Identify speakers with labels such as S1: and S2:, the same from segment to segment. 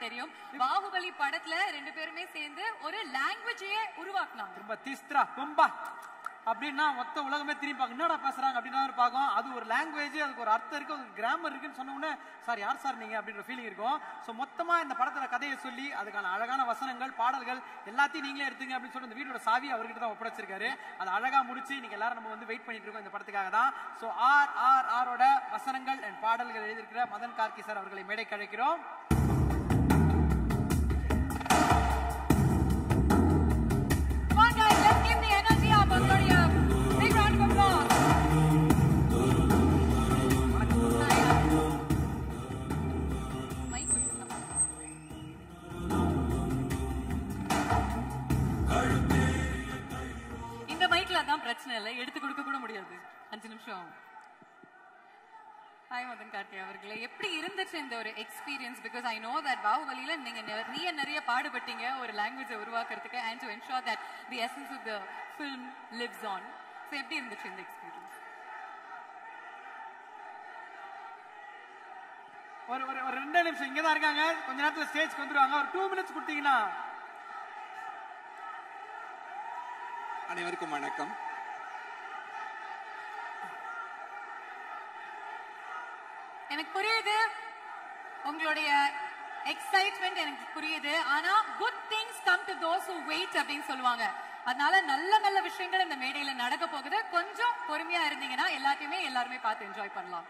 S1: தெரியும் பாகுபலி படத்துல ரெண்டு பேருமே சேர்ந்து ஒரு லாங்குவேஜையே உருவாக்குனாங்க
S2: ரொம்ப திஸ்த்ரா கும்பா அப்படின்னா மொத்த உலகமே திரும்பி பார்க்க என்னடா பேசுறாங்க அப்படின்னு தான் பார்க்கும் அது ஒரு லாங்குவேஜ் அதுக்கு ஒரு அர்த்தம் இருக்கு அதுக்கு கிராமர் இருக்குன்னு சொன்ன உடனே சார் யார் சார் நீங்க அப்படின்ற ஃபீலிங் இருக்கும் ஸோ மொத்தமா இந்த படத்துல கதையை சொல்லி அதுக்கான அழகான வசனங்கள் பாடல்கள் எல்லாத்தையும் நீங்களே எடுத்துங்க அப்படின்னு சொல்லி இந்த வீடோட சாவி அவர்கிட்ட தான் ஒப்படைச்சிருக்காரு அதை அழகா முடிச்சு நீங்க எல்லாரும் நம்ம வந்து வெயிட் பண்ணிட்டு இருக்கோம் இந்த படத்துக்காக தான் ஸோ ஆர் ஆர் ஆரோட வசனங்கள் அண்ட் பாடல்கள் எழுதியிருக்கிற மதன் கார்கி சார் அவர்களை மேடைக்கு அழைக்கிறோம்
S1: Come on guys, let's give the energy up உங்களுடைய big round of applause. Mic கொடுங்க. இந்த மைக்ல அதான் பிரச்சனை இல்லை எடுத்து கொடுக்க கூட முடியாது அஞ்சு நிமிஷம் ஹாய் மதன் கார்கே அவர்களே எப்படி இருந்துச்சு இந்த ஒரு experience because I know that பாகுபலியில நீங்க நிறைய நிறைய பாடுபட்டீங்க ஒரு லாங்குவேஜை உருவாக்குறதுக்கு and to ensure that the essence of the film lives on so எப்படி இருந்துச்சு இந்த எக்ஸ்பீரியன்ஸ்
S2: ஒரு ஒரு ஒரு ரெண்டு நிமிஷம் இங்க தான் இருக்காங்க கொஞ்ச நேரத்துல ஸ்டேஜ்க்கு வந்துருவாங்க ஒரு டூ மினிட்ஸ் கொடுத்தீங்கன்னா
S3: அனைவருக்கும் வணக்கம்
S1: எனக்கு புரியுது உங்களுடைய எக்ஸைட்மெண்ட் எனக்கு புரியுது ஆனா good things come to those who wait அப்படின்னு சொல்லுவாங்க அதனால நல்ல நல்ல விஷயங்கள் இந்த மேடையில நடக்க போகுது கொஞ்சம் பொறுமையா இருந்தீங்கன்னா எல்லாத்தையுமே எல்லாருமே பார்த்து என்ஜாய் பண்ணலாம்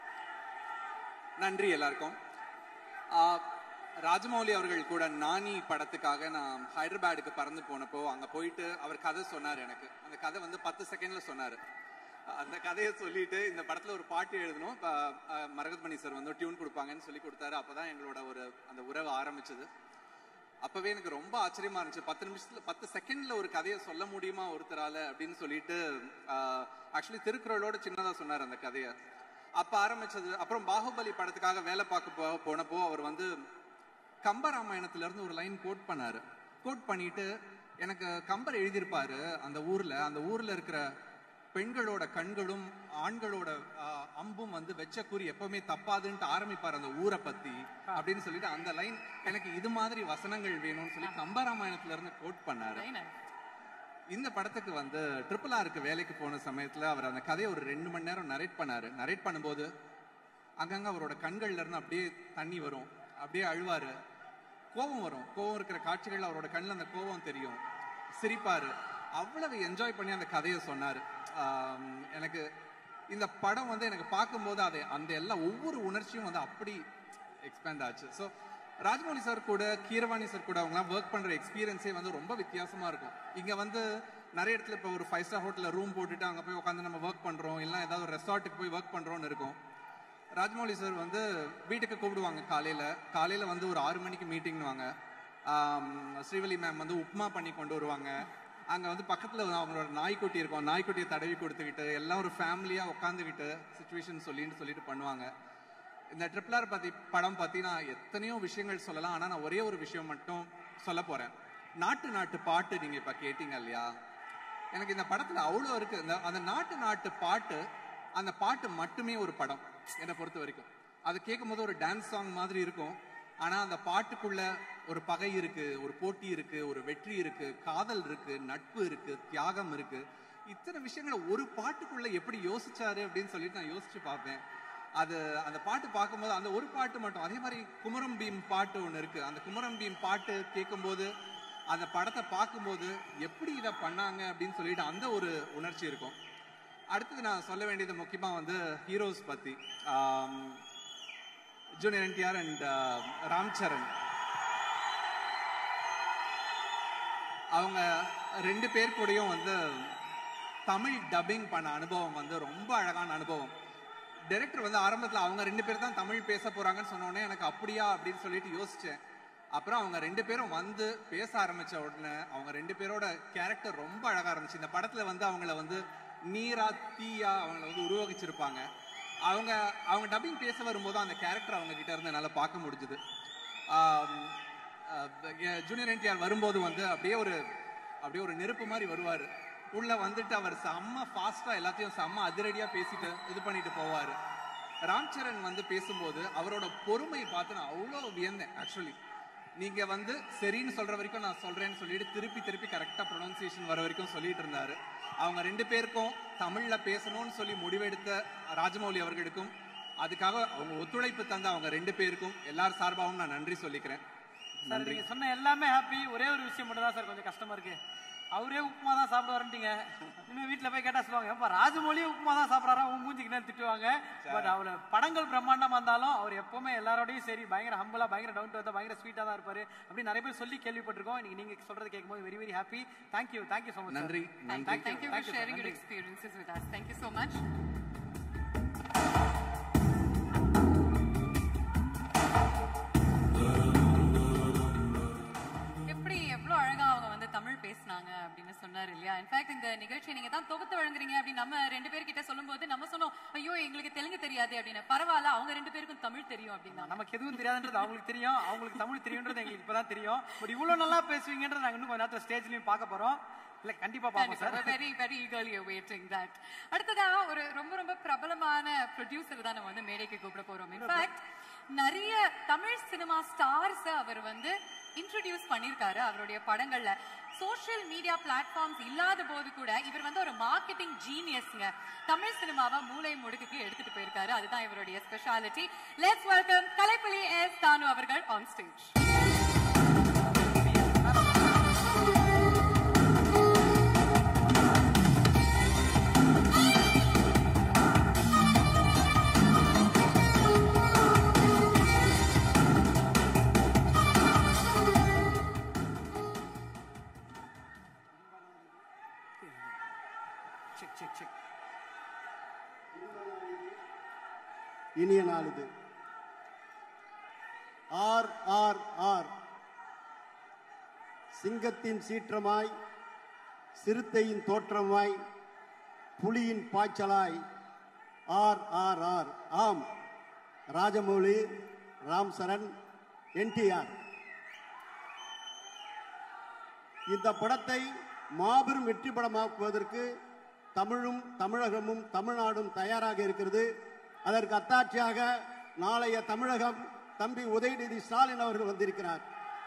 S3: நன்றி எல்லாருக்கும் ஆ, ராஜமௌலி அவர்கள் கூட நானி படத்துக்காக நான் ஹைதராபாடுக்கு பறந்து போனப்போ அங்க போயிட்டு அவர் கதை சொன்னார் எனக்கு அந்த கதை வந்து பத்து செகண்ட்ல சொன்னாரு அந்த கதையை சொல்லிட்டு இந்த படத்துல ஒரு பாட்டு எழுதணும் ஆ, ஆ, மரகத்மணி சார் வந்து டியூன் கொடுப்பாங்கன்னு சொல்லி கொடுத்தாரு அப்பதான் எங்களோட ஒரு அந்த உறவு ஆரம்பிச்சது அப்பவே எனக்கு ரொம்ப ஆச்சரியமா இருந்துச்சு பத்து நிமிஷத்துல பத்து செகண்ட்ல ஒரு கதையை சொல்ல முடியுமா ஒருத்தரால அப்படின்னு சொல்லிட்டு ஆக்சுவலி திருக்குறளோட சின்னதா சொன்னார் அந்த கதையை அப்ப ஆரம்பிச்சது அப்புறம் பாகுபலி படத்துக்காக வேலை பார்க்க போ- போனப்போ அவர் வந்து கம்பராமாயணத்துல இருந்து ஒரு லைன் கோட் பண்ணாரு கோட் பண்ணிட்டு எனக்கு கம்பர் எழுதியிருப்பாரு அந்த ஊர்ல அந்த ஊர்ல இருக்கிற பெண்களோட கண்களும் ஆண்களோட ஆ, அம்பும் வந்து வெச்ச குறி எப்பவுமே தப்பாதுன்ட்டு ஆரம்பிப்பார் அந்த ஊரை பத்தி அப்படின்னு சொல்லிட்டு அந்த லைன் எனக்கு இது மாதிரி வசனங்கள் வேணும்னு சொல்லி கம்பராமாயணத்துல இருந்து கோட் பண்ணாரு
S1: Very nice.
S3: இந்த படத்துக்கு வந்து ட்ரிபிள் ஆருக்கு வேலைக்கு போன சமயத்துல அவர் அந்த கதையை ஒரு ரெண்டு மணி நேரம் நரேட் பண்ணாரு நரேட் பண்ணும்போது அங்கங்க அவரோட கண்கள்ல இருந்து அப்படியே தண்ணி வரும் அப்படியே அழுவாரு கோபம் வரும் கோபம் இருக்கிற காட்சிகள் அவரோட கண்ணில் அந்த கோபம் தெரியும் சிரிப்பாரு அவ்வளவு என்ஜாய் பண்ணி அந்த கதையை சொன்னாரு ஆம், எனக்கு இந்த படம் வந்து எனக்கு பார்க்கும்போது அதை அந்த எல்லா ஒவ்வொரு உணர்ச்சியும் வந்து அப்படி எக்ஸ்பேண்ட் ஆச்சு ஸோ ராஜமௌலி சார் கூட கீரவாணி சார் கூட அவங்கலாம் ஒர்க் பண்ற எக்ஸ்பீரியன்ஸே வந்து ரொம்ப வித்தியாசமா இருக்கும் இங்க வந்து நிறைய இடத்துல இப்போ ஒரு ஃபைவ் ஸ்டார் ஹோட்டல்ல ரூம் போட்டுட்டு அங்க போய் உட்காந்து நம்ம ஒர்க் பண்றோம் இல்லை ஏதாவது ஒரு ரெசார்ட்டுக்கு போய் ஒர்க் பண்றோம்னு இருக்கும் ராஜமௌலி சார் வந்து வீட்டுக்கு கூப்பிடுவாங்க காலையில காலையில வந்து ஒரு ஆறு மணிக்கு மீட்டிங்னுவாங்க ஸ்ரீவலி மேம் வந்து உப்புமா பண்ணி கொண்டு வருவாங்க அங்க வந்து பக்கத்துல வந்து அவங்களோட நாய்க்குட்டி இருக்கும் நாய்க்குட்டியை தடவி கொடுத்துக்கிட்டு எல்லாம் ஒரு ஃபேமிலியா உட்காந்துக்கிட்டு சுச்சுவேஷன் சொல்லின்னு சொல்லிட்டு பண்ணுவாங்க இந்த ட்ரிபிள் ஆர் பத்தி படம் பத்தி நான் எத்தனையோ விஷயங்கள் சொல்லலாம் ஆனா நான் ஒரே ஒரு விஷயம் மட்டும் சொல்ல போறேன் நாட்டு நாட்டு பாட்டு நீங்க இப்ப கேட்டீங்க இல்லையா எனக்கு இந்த படத்துல அவ்வளோ இருக்கு இந்த அந்த நாட்டு நாட்டு பாட்டு அந்த பாட்டு மட்டுமே ஒரு படம் என்னை பொறுத்த வரைக்கும் அது கேட்கும்போது ஒரு டான்ஸ் சாங் மாதிரி இருக்கும் ஆனா அந்த பாட்டுக்குள்ள ஒரு பகை இருக்கு ஒரு போட்டி இருக்கு ஒரு வெற்றி இருக்கு காதல் இருக்கு நட்பு இருக்கு தியாகம் இருக்கு இத்தனை விஷயங்களை ஒரு பாட்டுக்குள்ள எப்படி யோசிச்சாரு அப்படின்னு சொல்லிட்டு நான் யோசிச்சு பார்ப்பேன் அது அந்த பாட்டு பார்க்கும்போது அந்த ஒரு பாட்டு மட்டும் அதே மாதிரி குமரம் பீம் பாட்டு ஒன்று இருக்கு அந்த குமரம் பீம் பாட்டு கேட்கும்போது அந்த படத்தை பார்க்கும்போது எப்படி இதை பண்ணாங்க அப்படின்னு சொல்லிட்டு அந்த ஒரு உணர்ச்சி இருக்கும் அடுத்தது நான் சொல்ல வேண்டியது முக்கியமா வந்து ஹீரோஸ் பத்தி junior NTR and Ram Charan அவங்க ரெண்டு பேர் கூடயும் வந்து தமிழ் டப்பிங் பண்ண அனுபவம் வந்து ரொம்ப அழகான அனுபவம் டைரக்டர் வந்து ஆரம்பத்துல அவங்க ரெண்டு பேர் தான் தமிழ் பேச போறாங்கன்னு சொன்ன உடனே எனக்கு அப்படியா அப்படின்னு சொல்லிட்டு யோசிச்சேன் அப்புறம் அவங்க ரெண்டு பேரும் வந்து பேச ஆரம்பிச்ச உடனே அவங்க ரெண்டு பேரோட கேரக்டர் ரொம்ப அழகா இருந்துச்சு இந்த படத்துல வந்து அவங்கள வந்து நீரா தீயா அவங்கள வந்து உருவகிச்சிருப்பாங்க அவங்க அவங்க டப்பிங் பேச வரும்போது அந்த கேரக்டர் அவங்க கிட்ட இருந்து என்னால பார்க்க முடிஞ்சுது ஜூனியர் என்டிஆர் வரும்போது வந்து அப்படியே ஒரு அப்படியே ஒரு நெருப்பு மாதிரி வருவாரு உள்ள வந்துட்டு அவர் செம்ம ஃபாஸ்டா எல்லாத்தையும் செம்ம அதிரடியா பேசிட்டு இது பண்ணிட்டு போவாரு ராம் சரண் வந்து பேசும்போது அவரோட பொறுமை பார்த்து நான் அவ்வளோ வியந்தேன் ஆக்சுவலி நீங்க வந்து சரின்னு சொல்ற வரைக்கும் நான் சொல்றேன்னு சொல்லிட்டு திருப்பி திருப்பி கரெக்டா ப்ரொனன்சியேஷன் வர வரைக்கும் சொல்லிட்டு இருந்தாரு அவங்க ரெண்டு பேருக்கும் தமிழ்ல பேசணும்னு சொல்லி முடிவெடுத்த ராஜமௌலி அவர்களுக்கும் அதுக்காக அவங்க ஒத்துழைப்பு தந்த அவங்க ரெண்டு பேருக்கும் எல்லார் சார்பாகவும் நான் நன்றி சொல்லிக்கிறேன்
S2: சார் நீங்க சொன்ன எல்லாமே ஹாப்பி ஒரே ஒரு விஷயம் மட்டும் தான் சார் கொஞ்சம் கஷ்டமா இருக்கு அவரே உப்புமா தான் சாப்பிட வரட்டீங்க இன்னும் வீட்ல போய் கேட்டா சொல்லுவாங்க ஏப்பா ராஜமௌலியும் உப்புமா தான் சாப்பிட்றாரா உன் மூஞ்சிக்கு நேரம் திட்டுவாங்க பட் அவர் படங்கள் பிரம்மாண்டமா இருந்தாலும் அவர் எப்பவுமே எல்லாரோடையும் சரி பயங்கர ஹம்பிளா பயங்கர டவுன் டு பயங்கர ஸ்வீட்டா தான் இருப்பாரு அப்படி நிறைய பேர் சொல்லி கேள்விப்பட்டிருக்கோம் இன்னைக்கு நீங்க சொல்றது கேட்கும்போது very very happy thank you thank you so much
S3: நன்றி நன்றி
S1: Thank, thank you for
S2: Thank you, sir.
S1: sharing your
S2: நன்றி.
S1: experiences with us. Thank you so much. எப்படி எவ்வளவு அழகா அவங்க வந்து தமிழ் பேசுனாங்க அப்படின்னு சொன்னாரு இல்லையா இன்ஃபேக்ட் இந்த நிகழ்ச்சியை நீங்க தான் தொகுத்து வழங்குறீங்க அப்படின்னு நம்ம ரெண்டு பேர்கிட்ட சொல்லும்போது நம்ம சொன்னோம் ஐயோ எங்களுக்கு தெலுங்கு தெரியாது அப்படின்னு பரவாயில்ல அவங்க ரெண்டு பேருக்கும் தமிழ் தெரியும் அப்படின்னா
S2: நமக்கு எதுவும் தெரியாதுன்றது அவங்களுக்கு தெரியும் அவங்களுக்கு தமிழ் தெரியும்ன்றது எங்களுக்கு இப்பதான் தெரியும் பட் இவ்வளவு நல்லா பேசுவீங்கன்றது நாங்க இன்னும் கொஞ்ச நேரத்துல ஸ்டேஜ்லயும் பார்க்க போறோம் இல்ல கண்டிப்பா பார்ப்போம் sir
S1: very very eagerly awaiting that அடுத்ததா ஒரு ரொம்ப ரொம்ப பிரபலமான ப்ரொடியூசர் தான் நம்ம வந்து மேடைக்கு கூப்பிட போறோம் இன்ஃபேக்ட் நிறைய தமிழ் சினிமா ஸ்டார்ஸ் அவர் வந்து இன்ட்ரடியூஸ் பண்ணிருக்காரு அவருடைய படங்கள்ல சோஷியல் மீடியா பிளாட்ஃபார்ம்ஸ் இல்லாத போது கூட இவர் வந்து ஒரு மார்க்கெட்டிங் ஜீனியஸ்ங்க தமிழ் சினிமாவை மூளை முடுக்குக்கு எடுத்துட்டு போயிருக்காரு அதுதான் இவருடைய speciality let's welcome Kalaippuli S Thanu அவர்கள் on stage
S2: check check check
S4: இனிய நாள் இது ஆர் ஆர் ஆர் சிங்கத்தின் சீற்றமாய் சிறுத்தையின் தோற்றமாய் புலியின் பாய்ச்சலாய் ஆர் ஆர் ஆர் ஆம் ராஜமௌழி ராம் சரண் என்டிஆர் இந்த படத்தை மாபெரும் வெற்றி படமாக்குவதற்கு தமிழும் தமிழகமும் தமிழ்நாடும் தயாராக இருக்கிறது அதற்கு அத்தாட்சியாக நாளைய தமிழகம் தம்பி உதயநிதி ஸ்டாலின் அவர்கள் வந்திருக்கிறார்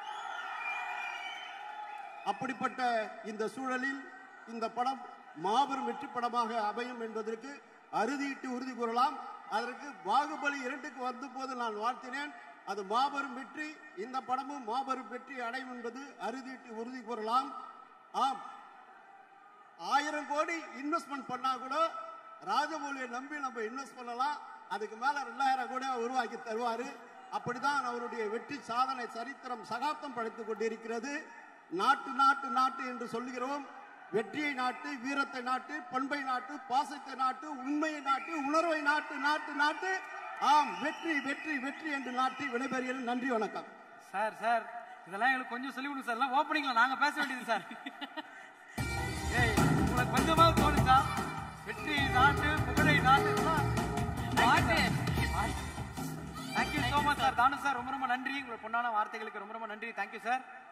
S4: அப்படிப்பட்ட இந்த சூழலில் இந்த படம் மாபெரும் வெற்றி படமாக அமையும் என்பதற்கு அறுதியிட்டு உறுதி கூறலாம் அதற்கு பாகுபலி இரண்டுக்கு வந்தபோது நான் வாழ்த்தினேன் அது மாபெரும் வெற்றி இந்த படமும் மாபெரும் வெற்றி அடையும் என்பது அறுதியிட்டு உறுதி கூறலாம் ஆம் ஆயிரம் கோடி இன்வெஸ்ட்மெண்ட் பண்ணா கூட ராஜமௌலியை நம்பி நம்ம இன்வெஸ்ட் பண்ணலாம் அதுக்கு மேல ரெண்டாயிரம் கோடி உருவாக்கி தருவாரு அப்படிதான் அவருடைய வெற்றி சாதனை சரித்திரம் சகாப்தம் படைத்துக் கொண்டிருக்கிறது நாட்டு நாட்டு நாட்டு என்று சொல்லுகிறோம் வெற்றியை நாட்டு வீரத்தை நாட்டு பண்பை நாட்டு பாசத்தை நாட்டு உண்மையை நாட்டு உணர்வை நாட்டு நாட்டு நாட்டு ஆம் வெற்றி வெற்றி வெற்றி என்று நாட்டி விடைபெறுகிறேன் நன்றி வணக்கம்
S2: சார் சார் இதெல்லாம் எங்களுக்கு கொஞ்சம் சொல்லி கொடுங்க சார் எல்லாம் ஓப்பனிங்ல நாங்க பேச வேண்டியது சார் ஏய் உங்களுக்கு கொஞ்சமாவது தோணுச்சா வெற்றி நாட்டு புகழை நாட்டு இதெல்லாம்
S1: பாட்டு
S2: thank you so much sir Thanu sir ரொம்ப ரொம்ப நன்றி உங்களோட பொண்ணான வார்த்தைகளுக்கு ரொம்ப ரொம்ப நன்றி தேங்க்யூ சார்